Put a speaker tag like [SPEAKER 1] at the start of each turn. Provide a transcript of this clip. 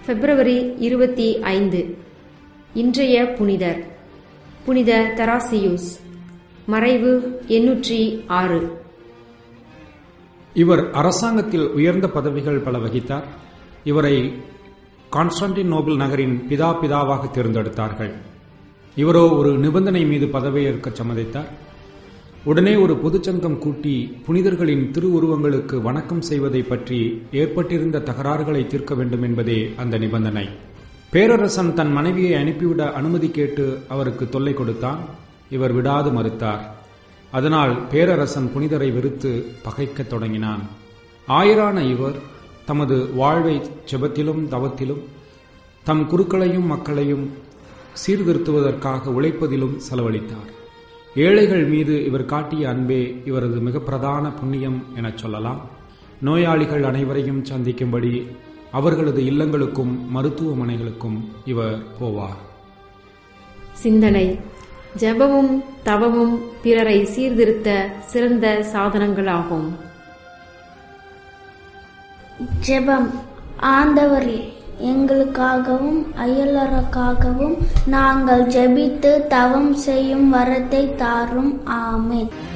[SPEAKER 1] பிப்ரவரி இருபத்தி ஐந்து இன்றைய புனிதர் புனித தராசியூஸ் மறைவு எண்ணூற்றி ஆறு
[SPEAKER 2] இவர் அரசாங்கத்தில் உயர்ந்த பதவிகள் பல வகித்தார் இவரை கான்ஸ்டான்டினோபிள் நகரின் பிதா பிதாவாக தேர்ந்தெடுத்தார்கள் இவரோ ஒரு நிபந்தனை மீது பதவியேற்க சம்மதித்தார் உடனே ஒரு பொதுச்சங்கம் கூட்டி புனிதர்களின் திருவுருவங்களுக்கு வணக்கம் செய்வதை பற்றி ஏற்பட்டிருந்த தகராறுகளை தீர்க்க வேண்டும் என்பதே அந்த நிபந்தனை பேரரசன் தன் மனைவியை அனுப்பிவிட அனுமதி கேட்டு அவருக்கு தொல்லை கொடுத்தான் இவர் விடாது மறுத்தார் அதனால் பேரரசன் புனிதரை வெறுத்து பகைக்கத் தொடங்கினான் ஆயரான இவர் தமது வாழ்வை செபத்திலும் தவத்திலும் தம் குருக்களையும் மக்களையும் சீர்திருத்துவதற்காக உழைப்பதிலும் செலவழித்தார் ஏழைகள் மீது இவர் காட்டிய அன்பே இவரது மிக பிரதான புண்ணியம் எனச் சொல்லலாம் நோயாளிகள் அனைவரையும் சந்திக்கும்படி அவர்களது இல்லங்களுக்கும் மருத்துவமனைகளுக்கும் இவர் போவார்
[SPEAKER 1] சிந்தனை ஜெபமும் தவமும் பிறரை சீர்திருத்த சிறந்த சாதனங்களாகும்
[SPEAKER 3] ஜெபம் ஆண்டவரே எங்களுக்காகவும் அயலருக்காகவும் நாங்கள் ஜெபித்து தவம் செய்யும் வரத்தை தாரும் ஆமென்